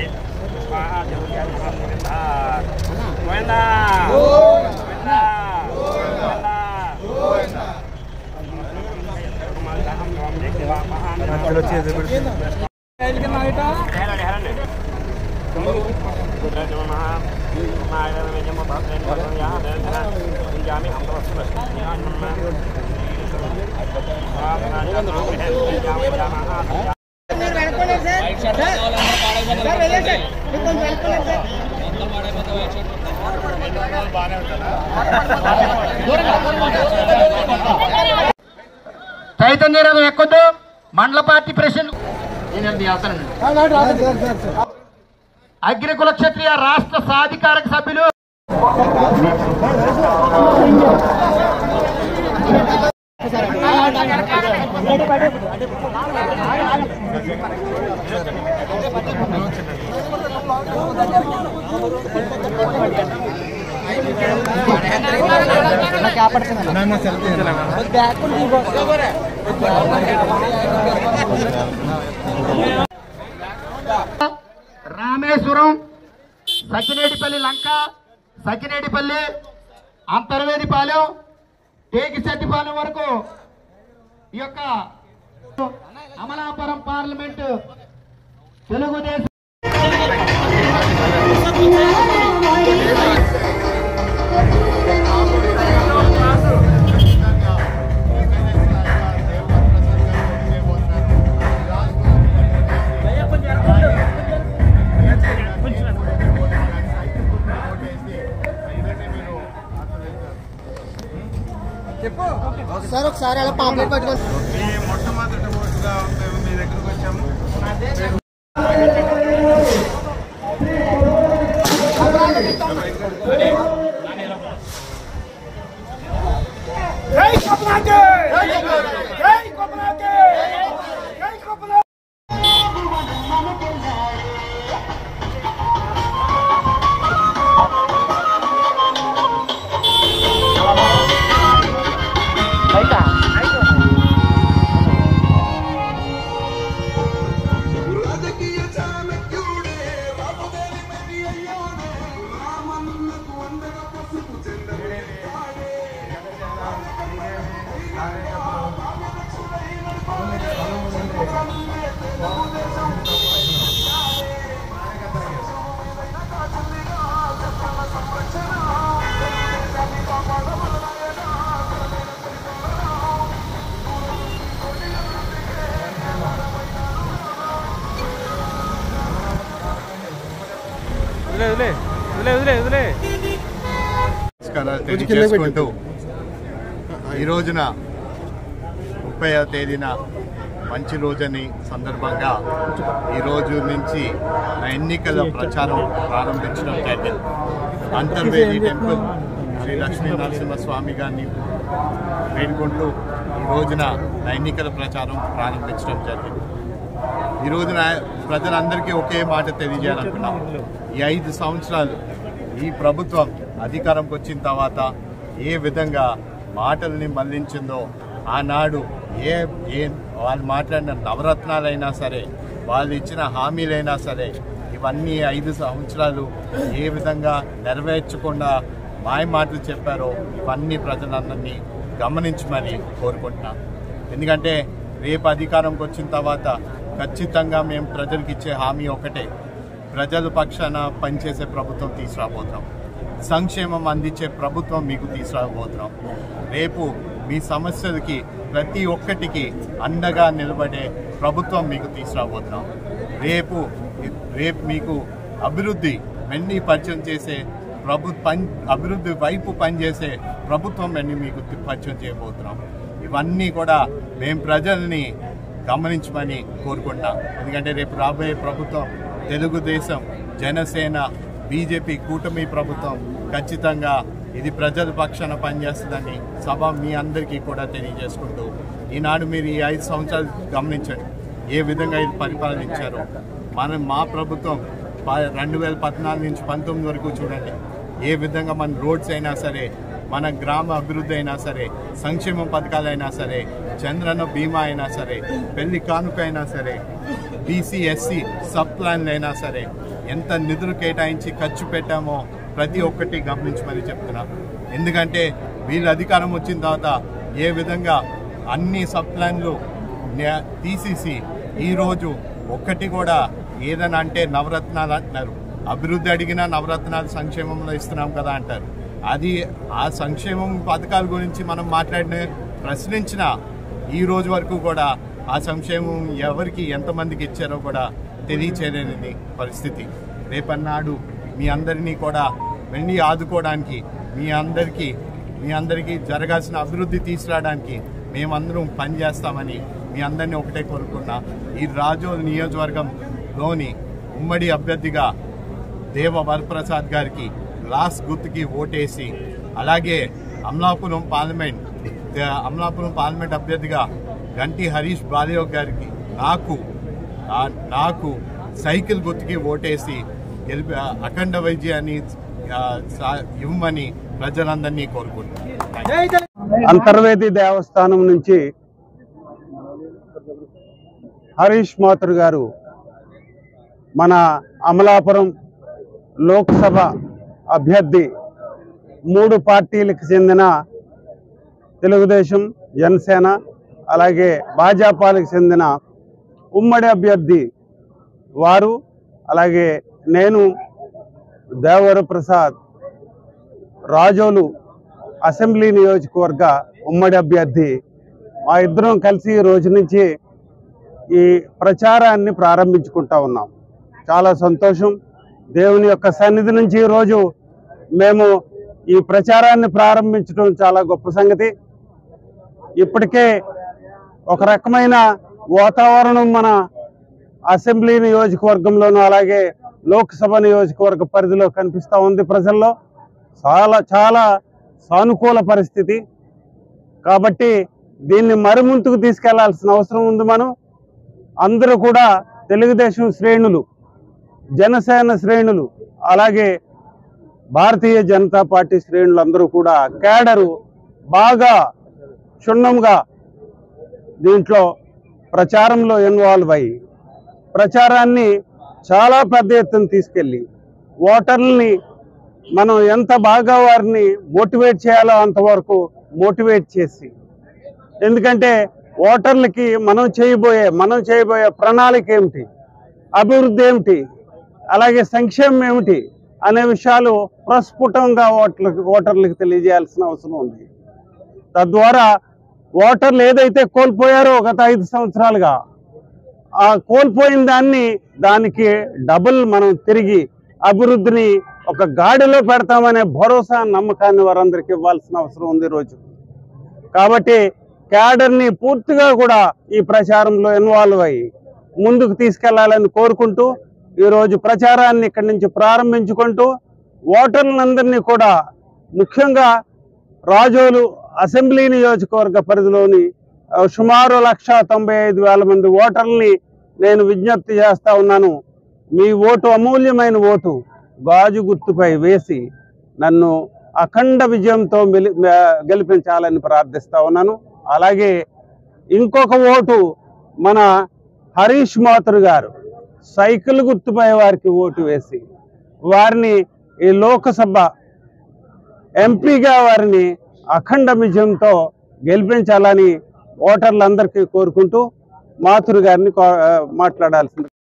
చైతన్య రథం ఎక్కొద్దు మండల party president అగ్రికుల క్షత్రియ రాష్ట్ర సాధికారక సభ్యులు రామేశ్వరం సకినేటిపల్లి లంక సకినేటిపల్లి అంతర్వేదిపాలెం టేకిశెట్టిపాలెం వరకు ఈ యొక్క అమలాపురం పార్లమెంటు తెలుగుదేశం సార్ ఒకసారి అలా పాంప్లెట్ పట్టుకొని ఈ మొట్టమొదటి ఓటుగా మేము మీ దగ్గరకు వచ్చాము రాజకీయ చాణక్యుడే రామదేవి మది అయ్యోనే రామన్నకు వందగా పసుపు చెందనే వాడే నమస్కారాలు తెలియజేసుకుంటూ ఈ రోజున ముప్పై తేదీన మంచి రోజని సందర్భంగా ఈ రోజు నుంచి నా ఎన్నికల ప్రచారం ప్రారంభించడం జరిగింది అంతర్వేది టెంపుల్ శ్రీ లక్ష్మీ నరసింహస్వామి గారిని వేడుకుంటూ ఈ రోజున నా ఎన్నికల ప్రచారం ప్రారంభించడం జరిగింది ఈ రోజున ప్రజలందరికీ ఒకే మాట తెలియజేయాలనుకున్నాం ఈ ఐదు సంవత్సరాలు ఈ ప్రభుత్వం అధికారంకి వచ్చిన తర్వాత ఏ విధంగా మాటల్ని మళ్లించిందో ఆనాడు ఏ ఏ వాళ్ళు మాట్లాడిన నవరత్నాలైనా సరే వాళ్ళు ఇచ్చిన హామీలైనా సరే ఇవన్నీ ఐదు సంవత్సరాలు ఏ విధంగా నెరవేర్చకుండా మాయ మాటలు చెప్పారో ఇవన్నీ ప్రజలందరినీ గమనించమని కోరుకుంటున్నాను ఎందుకంటే రేపు అధికారంకి వచ్చిన తర్వాత ఖచ్చితంగా మేము ప్రజలకు ఇచ్చే హామీ ఒకటే ప్రజల పక్షాన పనిచేసే ప్రభుత్వం తీసుకురాబోతున్నాం సంక్షేమం అందించే ప్రభుత్వం మీకు తీసుకురాబోతున్నాం రేపు మీ సమస్యలకి ప్రతి ఒక్కటికి అండగా నిలబడే ప్రభుత్వం మీకు తీసుకురాబోతున్నాం రేపు రేపు మీకు అభివృద్ధి వెన్నీ పరిచయం చేసే ప్రభు పని అభివృద్ధి వైపు పనిచేసే ప్రభుత్వం వెన్నీ మీకు పరిచయం చేయబోతున్నాం ఇవన్నీ కూడా మేము ప్రజల్ని గమనించమని కోరుకుంటున్నాం ఎందుకంటే రేపు రాబోయే ప్రభుత్వం తెలుగుదేశం జనసేన బీజేపీ కూటమి ప్రభుత్వం ఖచ్చితంగా ఇది ప్రజల పక్షాన పనిచేస్తుందని సభ మీ అందరికీ కూడా తెలియజేసుకుంటూ ఈనాడు మీరు ఈ ఐదు సంవత్సరాలు గమనించండి ఏ విధంగా ఇది పరిపాలించారో మనం మా ప్రభుత్వం ప- రెండు వేల పద్నాలుగు నుంచి పంతొమ్మిది వరకు చూడండి ఏ విధంగా మన రోడ్స్ అయినా సరే మన గ్రామ అభివృద్ధి అయినా సరే సంక్షేమ పథకాలైనా సరే చంద్రన్న బీమా అయినా సరే పెళ్లి కానుక అయినా సరే బీసీ ఎస్సీ సబ్ ప్లాన్లు అయినా సరే ఎంత నిధులు కేటాయించి ఖర్చు పెట్టామో ప్రతి ఒక్కటి గమనించమని చెప్తున్నా ఎందుకంటే వీళ్ళు అధికారం వచ్చిన తర్వాత ఏ విధంగా అన్ని సబ్ ప్లాన్లు న్యా- తీసేసి ఈరోజు ఒక్కటి కూడా ఏదైనా అంటే నవరత్నాలు అంటున్నారు అభివృద్ధి అడిగినా నవరత్నాలు సంక్షేమంలో ఇస్తున్నాం కదా అంటారు అది ఆ సంక్షేమం పథకాల గురించి మనం మాట్లాడిన ప్రశ్నించిన ఈ రోజు వరకు కూడా ఆ సంక్షేమం ఎవరికి ఎంతమందికి ఇచ్చారో కూడా తెలియచేయలేని పరిస్థితి రేపన్నాడు మీ అందరినీ కూడా వెళ్ళి ఆదుకోవడానికి మీ అందరికీ మీ అందరికీ జరగాల్సిన అభివృద్ధి తీసుకురావడానికి మేమందరం పనిచేస్తామని మీ అందరినీ ఒకటే కోరుకున్నా ఈ రాజోల్ నియోజకవర్గంలోని ఉమ్మడి అభ్యర్థిగా దేవ వరప్రసాద్ గారికి లాస్ట్ గుర్తుకి ఓటేసి అలాగే అమలాపురం పార్లమెంట్ ద- అమలాపురం పార్లమెంట్ అభ్యర్థిగా గంటి హరీష్ బాలయోగ్ గారికి నాకు ఆ, నాకు సైకిల్ గుర్తుకి ఓటేసి గెలిపి అఖండ విజయాన్ని ఆ, సా- ఇవ్వమని ప్రజలందరినీ కోరుకుంటున్నాను అంతర్వేది దేవస్థానం నుంచి హరీష్ మాథుర్ గారు మన అమలాపురం లోక్సభ అభ్యర్థి మూడు పార్టీలకు చెందిన తెలుగుదేశం జనసేన అలాగే భాజపాలకు చెందిన ఉమ్మడి అభ్యర్థి వారు అలాగే నేను దేవర ప్రసాద్ రాజోలు అసెంబ్లీ నియోజకవర్గ ఉమ్మడి అభ్యర్థి మా ఇద్దరం కలిసి ఈ రోజు నుంచి ఈ ప్రచారాన్ని ప్రారంభించుకుంటా ఉన్నాం చాలా సంతోషం దేవుని యొక్క సన్నిధి నుంచి ఈరోజు మేము ఈ ప్రచారాన్ని ప్రారంభించడం చాలా గొప్ప సంగతి ఇప్పటికే ఒక రకమైన వాతావరణం మన అసెంబ్లీ నియోజకవర్గంలోనూ అలాగే లోక్సభ నియోజకవర్గ పరిధిలో కనిపిస్తూ ఉంది ప్రజల్లో చాలా చాలా సానుకూల పరిస్థితి కాబట్టి దీన్ని మరి ముందుకు తీసుకెళ్లాల్సిన అవసరం ఉంది మనం అందరూ కూడా తెలుగుదేశం శ్రేణులు జనసేన శ్రేణులు అలాగే భారతీయ జనతా పార్టీ శ్రేణులు అందరూ కూడా కేడరు బాగా క్షుణ్ణంగా దీంట్లో ప్రచారంలో ఇన్వాల్వ్ అయ్యి ప్రచారాన్ని చాలా పెద్ద ఎత్తున తీసుకెళ్ళి ఓటర్లని మనం ఎంత బాగా వారిని మోటివేట్ చేయాలో అంతవరకు మోటివేట్ చేసి ఎందుకంటే ఓటర్లకి మనం చేయబోయే మనం చేయబోయే ప్రణాళిక ఏమిటి అభివృద్ధి ఏమిటి అలాగే సంక్షేమం ఏమిటి అనే విషయాలు ప్రస్ఫుటంగా ఓటర్లకు ఓటర్లకు తెలియజేయాల్సిన అవసరం ఉంది తద్వారా ఓటర్లు ఏదైతే కోల్పోయారో గత ఐదు సంవత్సరాలుగా ఆ కోల్పోయిన దాన్ని దానికి డబుల్ మనం తిరిగి అభివృద్ధిని ఒక గాడిలో పెడతామనే భరోసా నమ్మకాన్ని వారందరికీ ఇవ్వాల్సిన అవసరం ఉంది ఈ రోజు కాబట్టి క్యాడర్ని పూర్తిగా కూడా ఈ ప్రచారంలో ఇన్వాల్వ్ అయ్యి ముందుకు తీసుకెళ్లాలని కోరుకుంటూ ఈరోజు ప్రచారాన్ని ఇక్కడి నుంచి ప్రారంభించుకుంటూ ఓటర్లందరినీ కూడా ముఖ్యంగా రాజోలు అసెంబ్లీ నియోజకవర్గ పరిధిలోని ఆ, సుమారు లక్ష తొంభై ఐదు వేల మంది ఓటర్లని నేను విజ్ఞప్తి చేస్తా ఉన్నాను మీ ఓటు అమూల్యమైన ఓటు గాజు గుర్తుపై వేసి నన్ను అఖండ విజయంతో మెలి- మే- గెలిపించాలని ప్రార్థిస్తా ఉన్నాను అలాగే ఇంకొక ఓటు మన హరీష్ మాథుర్ గారు సైకిల్ గుర్తుపై వారికి ఓటు వేసి వారిని ఈ లోకసభ ఎంపీగా వారిని అఖండ విజయంతో గెలిపించాలని ఓటర్లందరికీ కోరుకుంటూ మాథుర్ గారిని కో- మాట్లాడాల్సింది